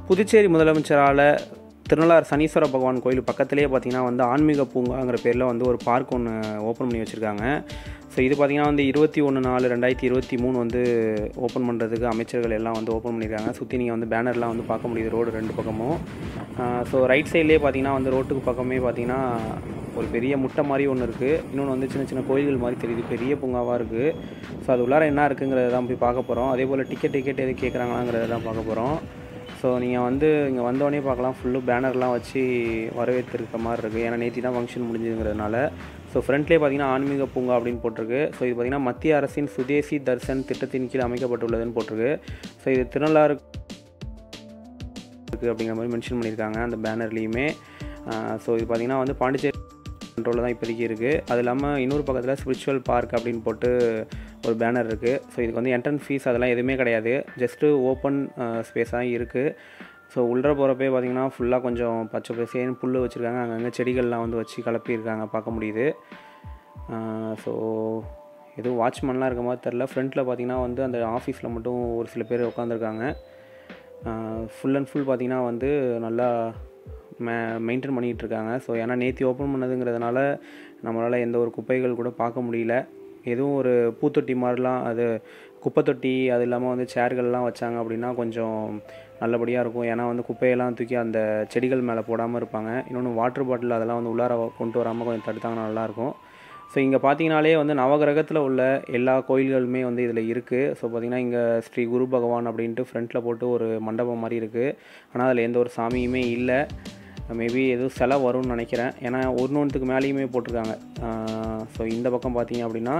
புதுச்சேரி முதலமைச்சரால் திருநள்ளாறு சனீஸ்வர பகவான் கோயில் பக்கத்துலேயே பார்த்தீங்கன்னா வந்து ஆன்மீக பூங்காங்கிற பேரில் வந்து ஒரு பார்க் ஒன்று ஓப்பன் பண்ணி வச்சுருக்காங்க ஸோ இது பார்த்திங்கன்னா வந்து இருபத்தி ஒன்று நாலு ரெண்டாயிரத்தி இருபத்தி மூணு வந்து ஓப்பன் பண்ணுறதுக்கு அமைச்சர்கள் எல்லாம் வந்து ஓப்பன் பண்ணியிருக்காங்க சுற்றி நீங்கள் வந்து பேனர்லாம் வந்து பார்க்க முடியுது ரோடு ரெண்டு பக்கமும் ஸோ ரைட் சைட்லேயே பார்த்தீங்கன்னா வந்து ரோட்டுக்கு பக்கமே பார்த்தீங்கன்னா ஒரு பெரிய முட்டை மாதிரி ஒன்று இருக்குது இன்னொன்று வந்து சின்ன சின்ன கோயில்கள் மாதிரி தெரியுது பெரிய பூங்காவாக இருக்குது ஸோ அது உள்ளார என்ன இருக்குங்கிறத தான் போய் பார்க்க போகிறோம் அதே போல் டிக்கெட் டிக்கெட் எது கேட்குறாங்களாங்கிறத தான் பார்க்க போகிறோம் ஸோ நீங்கள் வந்து இங்கே வந்தோடனே பார்க்கலாம் ஃபுல்லு பேனர்லாம் வச்சு வரவேற்றிருக்க மாதிரி இருக்குது ஏன்னா நேற்று தான் ஃபங்க்ஷன் முடிஞ்சுங்கிறதுனால ஸோ ஃப்ரண்ட்லேயே பார்த்தீங்கன்னா ஆன்மீக பூங்கா அப்படின்னு போட்டிருக்கு ஸோ இது பார்த்தீங்கன்னா மத்திய அரசின் சுதேசி தர்சன் திட்டத்தின் கீழ் அமைக்கப்பட்டுள்ளதுன்னு போட்டிருக்கு ஸோ இது திருநள்ளாறு இருக்குது அப்படிங்கிற மாதிரி மென்ஷன் பண்ணியிருக்காங்க அந்த பேனர்லேயுமே ஸோ இது பார்த்திங்கன்னா வந்து பாண்டிச்சேரி கண்ட்ரோலில் தான் இப்போதைக்கு இருக்குது அது இல்லாமல் இன்னொரு பக்கத்தில் ஸ்பிரிச்சுவல் பார்க் அப்படின்னு போட்டு ஒரு பேனர் இருக்குது ஸோ இதுக்கு வந்து என்ட்ரன்ஸ் ஃபீஸ் அதெல்லாம் எதுவுமே கிடையாது ஜஸ்ட்டு ஓப்பன் ஸ்பேஸாக இருக்குது ஸோ உள்ளே போகிறப்பே பார்த்திங்கன்னா ஃபுல்லாக கொஞ்சம் பச்சை பசேன்னு புல் வச்சுருக்காங்க அங்கங்கே செடிகள்லாம் வந்து வச்சு கலப்பியிருக்காங்க பார்க்க முடியுது ஸோ எதுவும் வாட்ச்மேன்லாம் இருக்க மாதிரி தெரில ஃப்ரண்ட்டில் பார்த்திங்கன்னா வந்து அந்த ஆஃபீஸில் மட்டும் ஒரு சில பேர் உட்காந்துருக்காங்க ஃபுல் அண்ட் ஃபுல் பார்த்திங்கன்னா வந்து நல்லா மே மெயின்டைன் பண்ணிகிட்டு இருக்காங்க ஸோ ஏன்னா நேற்று ஓப்பன் பண்ணதுங்கிறதுனால நம்மளால் எந்த ஒரு குப்பைகள் கூட பார்க்க முடியல எதுவும் ஒரு பூத்தொட்டி மாதிரிலாம் அது குப்பை தொட்டி அது இல்லாமல் வந்து சேர்கள்லாம் வச்சாங்க அப்படின்னா கொஞ்சம் நல்லபடியாக இருக்கும் ஏன்னா வந்து குப்பையெல்லாம் தூக்கி அந்த செடிகள் மேலே போடாமல் இருப்பாங்க இன்னொன்று வாட்டர் பாட்டில் அதெல்லாம் வந்து உள்ளார கொண்டு வராமல் கொஞ்சம் தடுத்தாங்கன்னா நல்லாயிருக்கும் ஸோ இங்கே பார்த்தீங்கனாலே வந்து நவகிரகத்தில் உள்ள எல்லா கோயில்களுமே வந்து இதில் இருக்குது ஸோ பார்த்திங்கன்னா இங்கே ஸ்ரீ குரு பகவான் அப்படின்ட்டு ஃப்ரண்ட்டில் போட்டு ஒரு மண்டபம் மாதிரி இருக்குது ஆனால் அதில் எந்த ஒரு சாமியுமே இல்லை மேபி எதுவும் செலவு வரும்னு நினைக்கிறேன் ஏன்னா ஒன்று ஒன்றுத்துக்கு மேலேயுமே போட்டிருக்காங்க ஸோ இந்த பக்கம் பார்த்தீங்க அப்படின்னா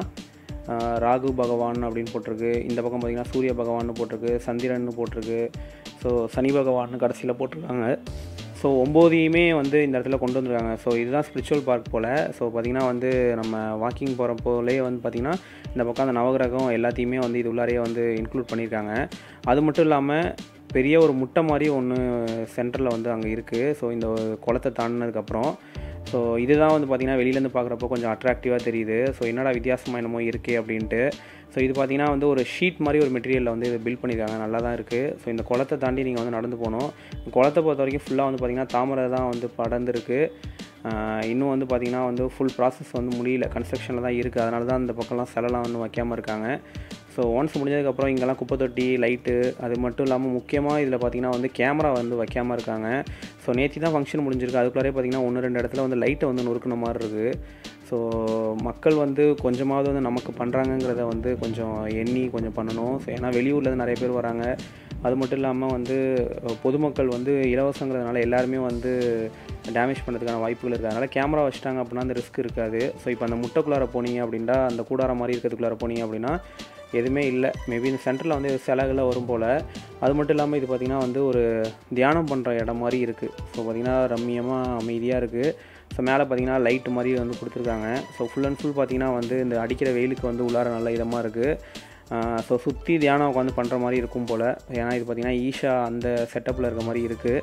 ராகு பகவான் அப்படின்னு போட்டிருக்கு இந்த பக்கம் பார்த்திங்கன்னா சூரிய பகவான் போட்டிருக்கு சந்திரன் போட்டிருக்கு ஸோ சனி பகவான் கடைசியில் போட்டிருக்காங்க ஸோ ஒம்போதையுமே வந்து இந்த இடத்துல கொண்டு வந்துருக்காங்க ஸோ இதுதான் ஸ்பிரிச்சுவல் பார்க் போல் ஸோ பார்த்திங்கன்னா வந்து நம்ம வாக்கிங் போகிற போலே வந்து பார்த்திங்கன்னா இந்த பக்கம் அந்த நவகிரகம் எல்லாத்தையுமே வந்து இது உள்ளாரையே வந்து இன்க்ளூட் பண்ணியிருக்காங்க அது மட்டும் இல்லாமல் பெரிய ஒரு முட்டை மாதிரி ஒன்று சென்டரில் வந்து அங்கே இருக்குது ஸோ இந்த குளத்தை தாண்டினதுக்கப்புறம் ஸோ இதுதான் வந்து பார்த்திங்கன்னா வெளியிலேருந்து பார்க்குறப்போ கொஞ்சம் அட்ராக்டிவாக தெரியுது ஸோ என்னடா வித்தியாசமாக என்னமோ இருக்கே அப்படின்ட்டு ஸோ இது பார்த்திங்கன்னா வந்து ஒரு ஷீட் மாதிரி ஒரு மெட்டீரியலில் வந்து இது பில்ட் பண்ணியிருக்காங்க நல்லா தான் இருக்குது ஸோ இந்த குளத்தை தாண்டி நீங்கள் வந்து நடந்து போகணும் குளத்தை பொறுத்த வரைக்கும் ஃபுல்லாக வந்து பார்த்திங்கன்னா தாமரை தான் வந்து படர்ந்துருக்கு இன்னும் வந்து பார்த்திங்கன்னா வந்து ஃபுல் ப்ராசஸ் வந்து முடியல கன்ஸ்ட்ரக்ஷனில் தான் இருக்குது அதனால தான் இந்த பக்கம்லாம் செலலாம் வந்து வைக்காமல் இருக்காங்க ஸோ ஒன்ஸ் முடிஞ்சதுக்கப்புறம் இங்கெல்லாம் குப்பை தொட்டி லைட்டு அது மட்டும் இல்லாமல் முக்கியமாக இதில் பார்த்திங்கன்னா வந்து கேமரா வந்து வைக்காமல் இருக்காங்க ஸோ நேற்று தான் ஃபங்க்ஷன் முடிஞ்சிருக்கு அதுக்குள்ளாரே பார்த்திங்கன்னா ஒன்று ரெண்டு இடத்துல வந்து லைட்டை வந்து நொறுக்கின மாதிரி இருக்குது ஸோ மக்கள் வந்து கொஞ்சமாவது வந்து நமக்கு பண்ணுறாங்கங்கிறத வந்து கொஞ்சம் எண்ணி கொஞ்சம் பண்ணணும் ஸோ ஏன்னா வெளியூர்லேருந்து நிறைய பேர் வராங்க அது மட்டும் இல்லாமல் வந்து பொதுமக்கள் வந்து இலவசங்கிறதுனால எல்லாருமே வந்து டேமேஜ் பண்ணுறதுக்கான வாய்ப்புகள் இருக்குது அதனால் கேமரா வச்சுட்டாங்க அப்படின்னா அந்த ரிஸ்க் இருக்காது ஸோ இப்போ அந்த முட்டைக்குள்ளார போனீங்க அப்படின்னா அந்த கூடாரம் மாதிரி இருக்கிறதுக்குள்ளார போனீங்க அப்படின்னா எதுவுமே இல்லை மேபி இந்த சென்டரில் வந்து சிலைகளை வரும் போல் அது மட்டும் இல்லாமல் இது பார்த்திங்கன்னா வந்து ஒரு தியானம் பண்ணுற இடம் மாதிரி இருக்குது ஸோ பார்த்திங்கன்னா ரம்மியமாக அமைதியாக இருக்குது ஸோ மேலே பார்த்தீங்கன்னா லைட் மாதிரி வந்து கொடுத்துருக்காங்க ஸோ ஃபுல் அண்ட் ஃபுல் பார்த்திங்கன்னா வந்து இந்த அடிக்கிற வெயிலுக்கு வந்து உள்ளார நல்ல இதமாக இருக்குது ஸோ சுற்றி தியானம் உட்காந்து பண்ணுற மாதிரி இருக்கும் போல் ஏன்னா இது பார்த்திங்கன்னா ஈஷா அந்த செட்டப்பில் இருக்க மாதிரி இருக்குது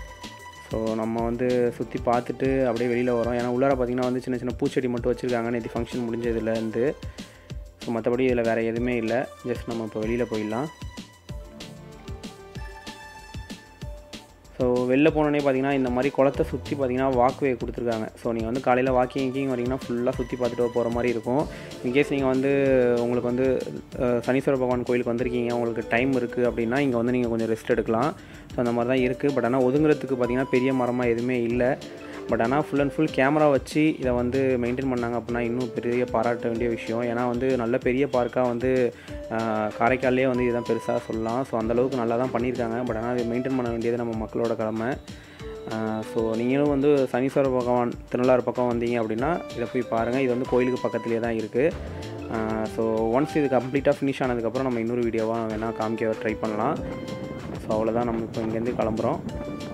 ஸோ நம்ம வந்து சுற்றி பார்த்துட்டு அப்படியே வெளியில் வரோம் ஏன்னா உள்ளார பார்த்திங்கன்னா வந்து சின்ன சின்ன பூச்செடி மட்டும் வச்சுருக்காங்க நேற்று ஃபங்க்ஷன் முடிஞ்சதுலேருந்து ஸோ மற்றபடி இதில் வேறு எதுவுமே இல்லை ஜஸ்ட் நம்ம இப்போ வெளியில் போயிடலாம் ஸோ வெளில போனோடனே பார்த்தீங்கன்னா இந்த மாதிரி குளத்தை சுற்றி பார்த்தீங்கன்னா வாக்வே கொடுத்துருக்காங்க ஸோ நீங்கள் வந்து காலையில் வாக்கிங் கீங் வரீங்கன்னா ஃபுல்லாக சுற்றி பார்த்துட்டு போகிற மாதிரி இருக்கும் இன்கேஸ் நீங்கள் வந்து உங்களுக்கு வந்து சனீஸ்வர பகவான் கோயிலுக்கு வந்திருக்கீங்க உங்களுக்கு டைம் இருக்குது அப்படின்னா இங்கே வந்து நீங்கள் கொஞ்சம் ரெஸ்ட் எடுக்கலாம் ஸோ அந்த மாதிரி தான் இருக்குது பட் ஆனால் ஒதுங்குறதுக்கு பார்த்தீங்கன்னா பெரிய மரமாக எதுவுமே இல்லை பட் ஆனால் ஃபுல் அண்ட் ஃபுல் கேமரா வச்சு இதை வந்து மெயின்டைன் பண்ணாங்க அப்படின்னா இன்னும் பெரிய பாராட்ட வேண்டிய விஷயம் ஏன்னா வந்து நல்ல பெரிய பார்க்காக வந்து காரைக்கால்லே வந்து இதுதான் பெருசாக சொல்லலாம் ஸோ அந்தளவுக்கு நல்லா தான் பண்ணியிருக்காங்க பட் ஆனால் அதை மெயின்டைன் பண்ண வேண்டியது நம்ம மக்களோட கடமை ஸோ நீங்களும் வந்து சனீஸ்வர பகவான் திருநள்ளாறு பக்கம் வந்தீங்க அப்படின்னா இதை போய் பாருங்கள் இது வந்து கோயிலுக்கு பக்கத்துலேயே தான் இருக்குது ஸோ ஒன்ஸ் இது கம்ப்ளீட்டாக ஃபினிஷ் ஆனதுக்கப்புறம் நம்ம இன்னொரு வீடியோவாக வேணால் காமிக்க ட்ரை பண்ணலாம் ஸோ அவ்வளோதான் நம்ம இப்போ இங்கேருந்து கிளம்புறோம்